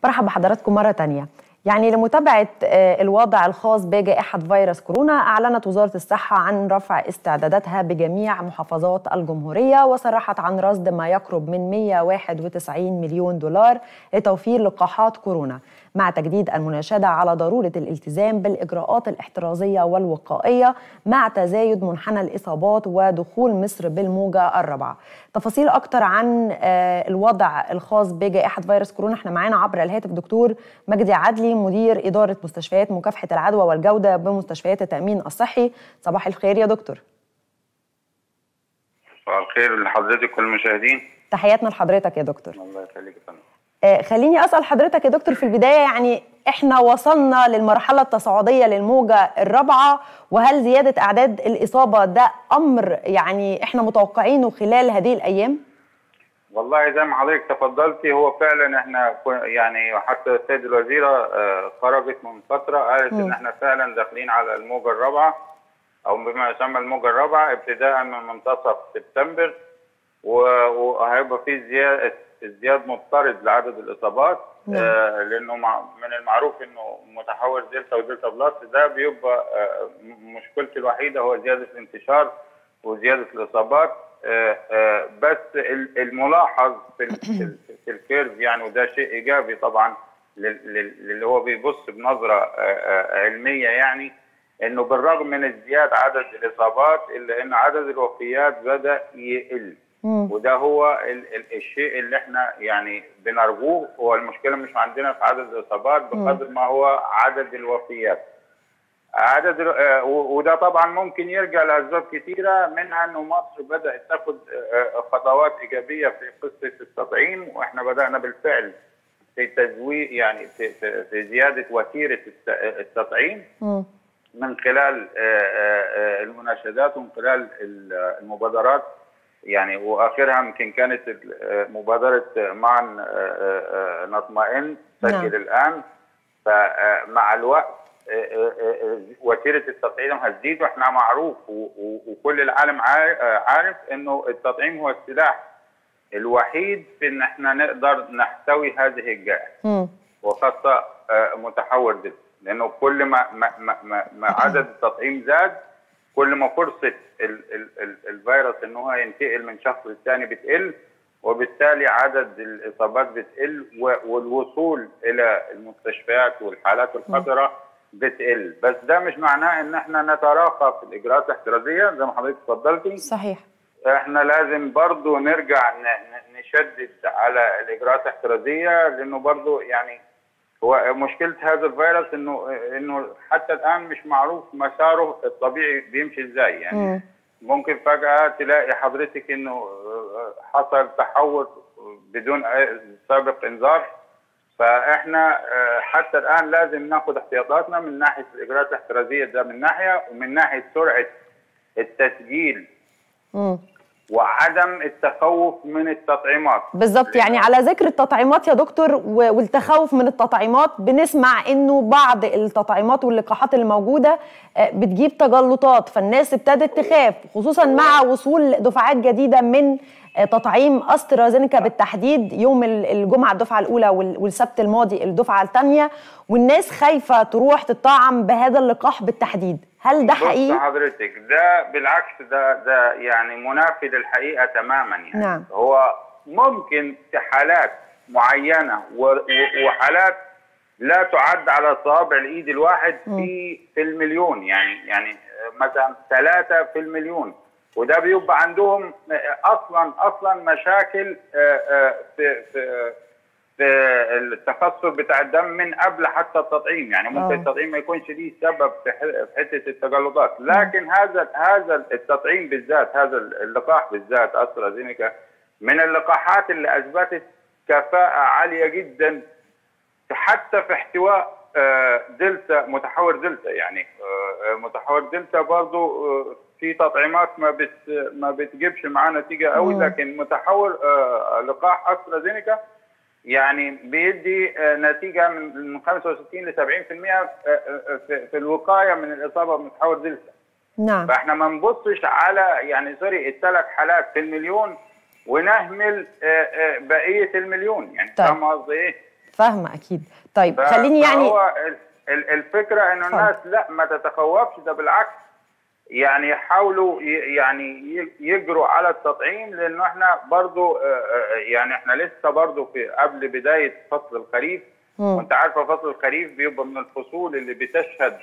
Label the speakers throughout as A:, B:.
A: برحب بحضراتكم مرة تانية يعني لمتابعة آه، الوضع الخاص بجائحة فيروس كورونا أعلنت وزارة الصحة عن رفع استعداداتها بجميع محافظات الجمهورية وصرحت عن رصد ما يقرب من 191 مليون دولار لتوفير لقاحات كورونا مع تجديد المناشدة على ضرورة الالتزام بالإجراءات الاحترازية والوقائية مع تزايد منحنى الإصابات ودخول مصر بالموجة الرابعة تفاصيل أكتر عن آه، الوضع الخاص بجائحة فيروس كورونا احنا معانا عبر الهاتف دكتور مجدي عدلي مدير إدارة مستشفيات مكافحة العدوى والجودة بمستشفيات التأمين الصحي صباح الخير يا دكتور
B: صباح الخير لحضرتك والمشاهدين
A: تحياتنا لحضرتك يا دكتور
B: الله يخليك يا فندم
A: آه، خليني اسال حضرتك يا دكتور في البدايه يعني احنا وصلنا للمرحله التصاعديه للموجه الرابعه وهل زياده اعداد الاصابه ده امر يعني احنا متوقعينه خلال هذه الايام؟
B: والله زي ما حضرتك تفضلتي هو فعلا احنا كو- يعني حتى السيد الوزيره آه، خرجت من فتره قالت ان احنا فعلا داخلين على الموجه الرابعه او بما يسمى الموجه الرابعه ابتداء من منتصف سبتمبر و- وهيبقى في زياده ازدياد مضطرد لعدد الاصابات آه لانه مع من المعروف انه متحور دلتا ودلتا بلس ده بيبقى آه م- مشكلته الوحيده هو زياده الانتشار وزياده الاصابات آه آه بس ال- الملاحظ في ال- في, ال- في الكيرف يعني وده شيء ايجابي طبعا لل- لل- للي هو بيبص بنظره آه آه علميه يعني انه بالرغم من ازدياد عدد الاصابات الا ان عدد الوفيات بدا يقل
A: مم.
B: وده هو ال ال الشيء اللي احنا يعني بنرجوه هو المشكله مش عندنا في عدد الاصابات بقدر ما هو عدد الوفيات عدد ال- آه، و- وده طبعا ممكن يرجع لاسباب كثيره منها انه مصر بدات تاخذ آه، خطوات ايجابيه في قصه التطعيم واحنا بدانا بالفعل في تزويد يعني في, في, في زياده وتيره الت- التطعيم
A: مم.
B: من خلال آه، آه، آه، المناشدات ومن خلال ال- المبادرات يعني واخرها يمكن كانت ال- آه، مبادره معا آه، آه، نطمئن
A: نعم.
B: سجل الان فمع الوقت آه، آه، آه، وتيره التطعيم هتزيد واحنا معروف و- و- وكل العالم عا- آه، عارف انه التطعيم هو السلاح الوحيد في ان احنا نقدر نحتوي هذه الجائحه
A: مم.
B: وخاصة آه، متحور دلتا لأنه كل ما ما ما, ما, ما عدد التطعيم زاد كل ما فرصة ال ال ال الفيروس إن هو ينتقل من شخص للثاني بتقل وبالتالي عدد الإصابات بتقل و- والوصول إلى المستشفيات والحالات الخطرة بتقل بس ده مش معناه إن احنا نتراخى في الإجراءات الاحترازية زي ما حضرتك اتفضلتي
A: صحيح
B: احنا لازم برضو نرجع ن- ن- نشدد على الاجراءات الاحترازيه لانه برضو يعني هو مشكله هذا الفيروس انه انه حتى الان مش معروف مساره الطبيعي بيمشي ازاي يعني
A: مم.
B: ممكن فجاه تلاقي حضرتك انه اه، حصل تحول بدون أي سابق انذار فاحنا اه، حتى الان لازم ناخد احتياطاتنا من ناحيه الاجراءات الاحترازيه ده من ناحيه ومن ناحيه سرعه التسجيل
A: مم.
B: وعدم التخوف من التطعيمات
A: بالظبط يعني على ذكر التطعيمات يا دكتور و- والتخوف من التطعيمات بنسمع انه بعض التطعيمات واللقاحات اللي موجوده آه، بتجيب تجلطات فالناس ابتدت تخاف خصوصا مع وصول دفعات جديده من آه، تطعيم استرازينيكا بالتحديد يوم ال- الجمعه الدفعه الاولى وال- والسبت الماضي الدفعه الثانيه والناس خايفه تروح تطعم بهذا اللقاح بالتحديد هل ده
B: بص
A: حقيقي؟
B: حضرتك ده بالعكس ده ده يعني منافي للحقيقه تماما يعني
A: نعم.
B: هو ممكن في حالات معينه و- و- وحالات لا تعد على صوابع الايد الواحد في في المليون يعني يعني مثلا ثلاثه في المليون وده بيبقى عندهم اصلا اصلا مشاكل آه، آه، في في في التخثر بتاع الدم من قبل حتى التطعيم يعني ممكن
A: آه.
B: التطعيم ما يكونش ليه سبب في ح- في حته التجلطات لكن هذا هذا التطعيم بالذات هذا اللقاح بالذات استرازينيكا من اللقاحات اللي اثبتت كفاءه عاليه جدا حتى في احتواء آه، دلتا متحور دلتا يعني آه، آه، متحور دلتا برضو آه، في تطعيمات ما بت ما بتجيبش معاه نتيجه قوي
A: مم.
B: لكن متحور آه، لقاح استرازينيكا يعني بيدي آه، نتيجه من من 65 ل 70% آه، آه، في في الوقايه من الاصابه بمتحور دلتا
A: نعم
B: فاحنا ما نبصش على يعني سوري الثلاث حالات في المليون ونهمل آه، آه، بقيه المليون يعني
A: طيب.
B: فاهم قصدي ايه؟
A: فاهمه اكيد طيب
B: ف-
A: خليني يعني
B: فهو ال- ال- الفكره انه
A: اتفضل.
B: الناس لا ما تتخوفش ده بالعكس يعني يحاولوا ي- يعني ي- يجروا على التطعيم لانه احنا برضو آه، آه، يعني احنا لسه برضو في قبل بدايه فصل الخريف
A: مم.
B: وانت عارفه فصل الخريف بيبقى من الفصول اللي بتشهد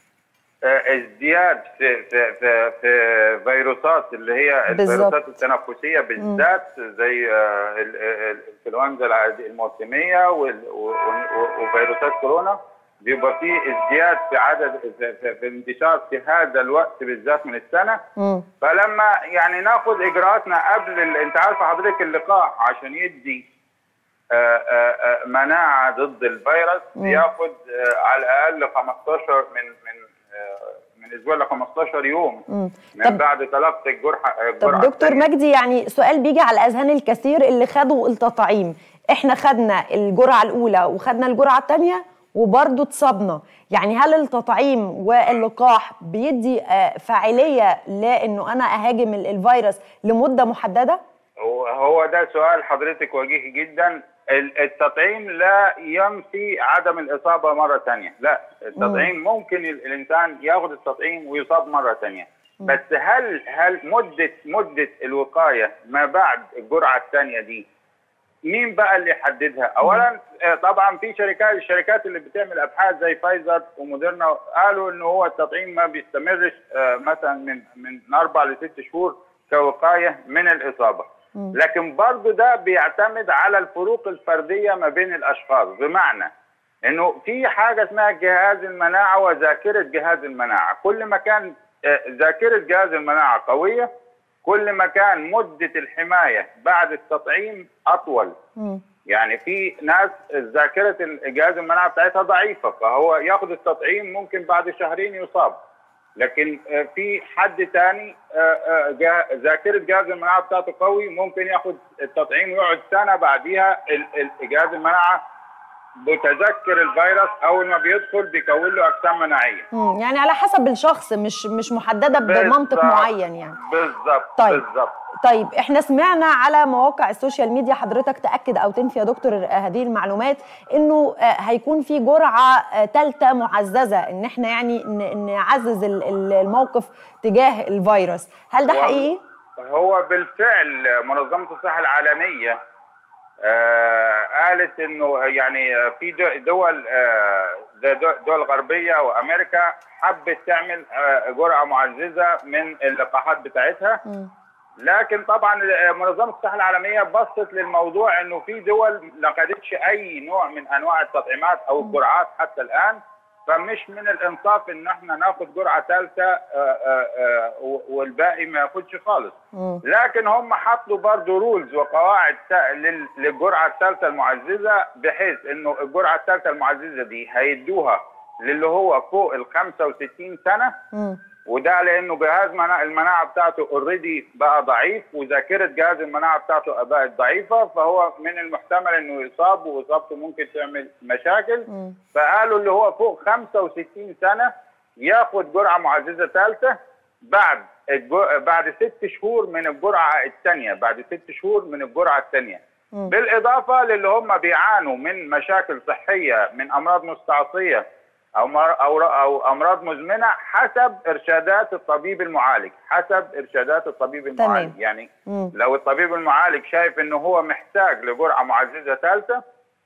B: آه، ازدياد في في في, في فيروسات اللي هي
A: بالظبط.
B: الفيروسات التنفسيه بالذات زي آه، ال- ال- الانفلونزا العادية الموسميه وال- و- و- وفيروسات كورونا بيبقى في ازدياد في عدد في, في, في انتشار في هذا الوقت بالذات من السنه
A: مم.
B: فلما يعني ناخد اجراءاتنا قبل ال... انت عارفه حضرتك اللقاح عشان يدي آه، آه، آه، مناعه ضد الفيروس بياخد آه، على الاقل 15 من من آه، من اسبوع ل 15 يوم
A: مم.
B: من
A: طب-
B: بعد تلقي الجرعه
A: طب
B: الجرعه
A: دكتور
B: الثانية.
A: مجدي يعني سؤال بيجي على اذهان الكثير اللي خدوا التطعيم احنا خدنا الجرعه الاولى وخدنا الجرعه الثانيه وبرضه اتصابنا يعني هل التطعيم واللقاح بيدي آه، فاعليه لانه انا اهاجم ال- الفيروس لمده محدده
B: هو- هو ده سؤال حضرتك وجيهي جدا ال- التطعيم لا ينفي عدم الإصابة مرة تانية لا التطعيم ممكن ال- الإنسان ياخد التطعيم ويصاب مرة تانية بس هل هل مدة مدة الوقاية ما بعد الجرعة الثانية دي مين بقى اللي يحددها؟ اولا آه، طبعا في شركات الشركات اللي بتعمل ابحاث زي فايزر وموديرنا قالوا ان هو التطعيم ما بيستمرش آه، مثلا من من اربع لست شهور كوقايه من الاصابه. لكن برضه ده بيعتمد على الفروق الفرديه ما بين الاشخاص بمعنى انه في حاجه اسمها جهاز المناعه وذاكره جهاز المناعه، كل ما كان آه، ذاكره جهاز المناعه قويه كل ما كان مده الحمايه بعد التطعيم اطول.
A: مم.
B: يعني في ناس ذاكره جهاز المناعه بتاعتها ضعيفه فهو ياخد التطعيم ممكن بعد شهرين يصاب لكن آه، في حد تاني آه، آه، جا- ذاكره جهاز المناعه بتاعته قوي ممكن ياخد التطعيم ويقعد سنه بعديها ال- ال- جهاز المناعه بتذكر الفيروس اول ما بيدخل بيكون له اجسام مناعيه
A: مم. يعني على حسب الشخص مش مش محدده بمنطق
B: بالظبط.
A: معين يعني
B: بالظبط
A: طيب.
B: بالظبط
A: طيب احنا سمعنا على مواقع السوشيال ميديا حضرتك تاكد او تنفي يا دكتور آه، هذه المعلومات انه آه، هيكون في جرعه ثالثه معززه ان احنا يعني ن- نعزز ال- ال- الموقف تجاه الفيروس هل ده
B: وال-
A: حقيقي؟
B: هو بالفعل منظمة الصحة العالمية آه قالت انه يعني في دو- دول آه زي دو- دول غربية وامريكا حبت تعمل آه جرعة معززة من اللقاحات بتاعتها
A: مم.
B: لكن طبعا آه، منظمة الصحة العالمية بصت للموضوع انه في دول ما خدتش اي نوع من انواع التطعيمات او الجرعات حتى الان فمش من الانصاف ان احنا ناخد جرعة ثالثة آه، آه، آه، و- والباقي ما ياخدش خالص
A: مم.
B: لكن هم حطوا برضه رولز وقواعد تا- لل- للجرعه الثالثه المعززه بحيث انه الجرعه الثالثه المعززه دي هيدوها للي هو فوق ال 65 سنه
A: مم.
B: وده لانه جهاز مناعة المناعه بتاعته اوريدي بقى ضعيف وذاكره جهاز المناعه بتاعته بقت ضعيفه فهو من المحتمل انه يصاب واصابته ممكن تعمل مشاكل
A: مم.
B: فقالوا اللي هو فوق 65 سنه ياخد جرعه معززه ثالثه بعد الجو... بعد ست شهور من الجرعه الثانيه بعد ست شهور من الجرعه الثانيه
A: مم.
B: بالاضافه للي هم بيعانوا من مشاكل صحيه من امراض مستعصيه او مر... او او امراض مزمنه حسب ارشادات الطبيب المعالج حسب ارشادات الطبيب المعالج
A: تمام.
B: يعني
A: مم.
B: لو الطبيب المعالج شايف انه هو محتاج لجرعه معززه ثالثه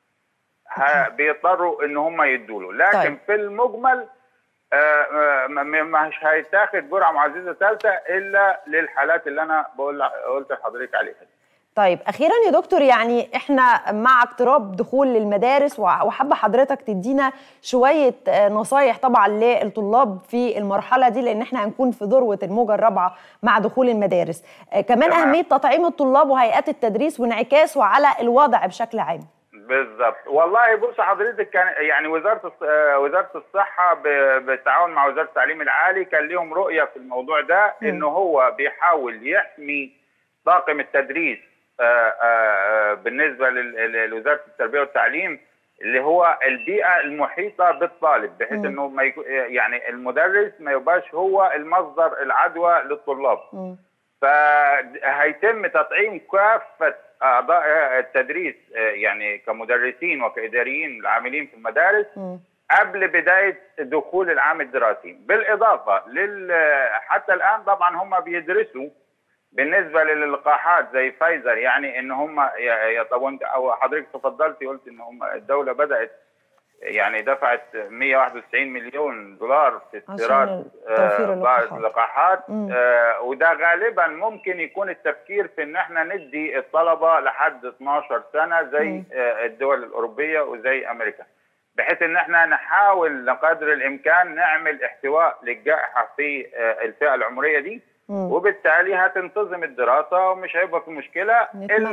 B: ه- بيضطروا ان هم يدوا له لكن
A: طيب.
B: في المجمل آه، آه، م- م- مش هيتاخد جرعه معززه ثالثه الا للحالات اللي انا بقول قلت لحضرتك عليها دي.
A: طيب اخيرا يا دكتور يعني احنا مع اقتراب دخول للمدارس وع- وحابه حضرتك تدينا شويه آه، نصايح طبعا للطلاب في المرحله دي لان احنا هنكون في ذروه الموجه الرابعه مع دخول المدارس آه، كمان
B: تمام.
A: اهميه تطعيم الطلاب وهيئات التدريس وانعكاسه على الوضع بشكل عام
B: بالظبط والله بص حضرتك كان يعني وزاره الص- آه، وزاره الصحه ب- بالتعاون مع وزاره التعليم العالي كان لهم رؤيه في الموضوع ده ان هو بيحاول يحمي طاقم التدريس آه، آه، آه، بالنسبه لل- ل- لوزاره التربيه والتعليم اللي هو البيئه المحيطه بالطالب بحيث
A: مم.
B: انه ما يكو- يعني المدرس ما يبقاش هو المصدر العدوى للطلاب
A: مم.
B: ف فهيتم تطعيم كافه اعضاء التدريس يعني كمدرسين وكاداريين العاملين في المدارس
A: م.
B: قبل بدايه دخول العام الدراسي بالاضافه لل حتى الان طبعا هم بيدرسوا بالنسبه للقاحات زي فايزر يعني ان هم يطبون او حضرتك تفضلتي قلت ان هم الدوله بدات يعني دفعت 191 مليون دولار في استيراد بعض اللقاحات آه وده غالبا ممكن يكون التفكير في ان احنا ندي الطلبه لحد 12 سنه زي آه الدول الاوروبيه وزي امريكا بحيث ان احنا نحاول قدر الامكان نعمل احتواء للجائحه في آه الفئه العمريه دي
A: مم.
B: وبالتالي هتنتظم الدراسه ومش هيبقى في مشكله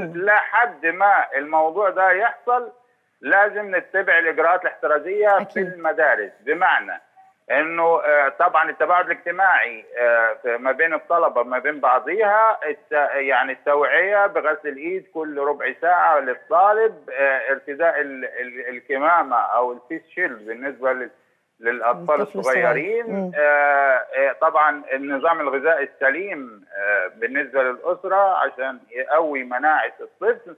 B: لحد ما الموضوع ده يحصل لازم نتبع الاجراءات الاحترازيه
A: أكيد.
B: في المدارس بمعنى انه طبعا التباعد الاجتماعي ما بين الطلبه ما بين بعضيها يعني التوعيه بغسل الايد كل ربع ساعه للطالب ارتداء الكمامه او الفيس شيلد بالنسبه للاطفال الصغيرين طبعا النظام الغذائي السليم بالنسبه للاسره عشان يقوي مناعه الطفل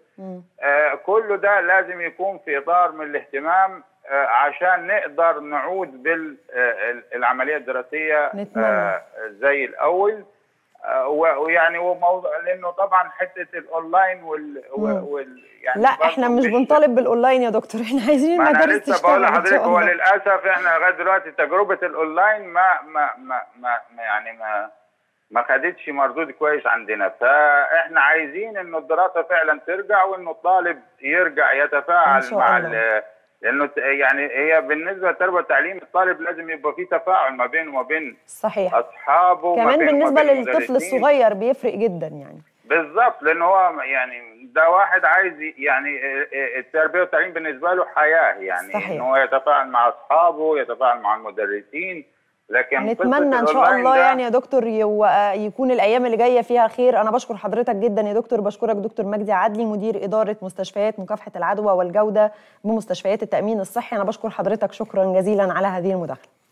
B: كل ده لازم يكون في اطار من الاهتمام عشان نقدر نعود بالعمليه الدراسيه
A: نتمنى.
B: زي الاول ويعني وموضوع لانه طبعا حته الاونلاين وال, وال
A: يعني لا احنا مش بنطالب بالاونلاين يا دكتور احنا عايزين المدارس
B: تشتغل لسه بقول لحضرتك هو للاسف احنا لغايه دلوقتي تجربه الاونلاين ما ما ما, ما يعني ما ما خدتش مردود كويس عندنا فاحنا عايزين انه الدراسه فعلا ترجع وانه الطالب يرجع يتفاعل مع لانه يعني هي بالنسبه للتربيه والتعليم الطالب لازم يبقى في تفاعل ما بينه وما بين
A: صحيح
B: اصحابه
A: كمان بالنسبه للطفل الصغير بيفرق جدا يعني
B: بالظبط لان هو يعني ده واحد عايز يعني التربيه والتعليم بالنسبه له حياه يعني
A: صحيح.
B: ان هو يتفاعل مع اصحابه يتفاعل مع المدرسين لكن
A: نتمنى ان شاء الله يعني يا دكتور يكون الايام اللي جايه فيها خير انا بشكر حضرتك جدا يا دكتور بشكرك دكتور مجدي عدلي مدير اداره مستشفيات مكافحه العدوى والجوده بمستشفيات التامين الصحي انا بشكر حضرتك شكرا جزيلا على هذه المداخله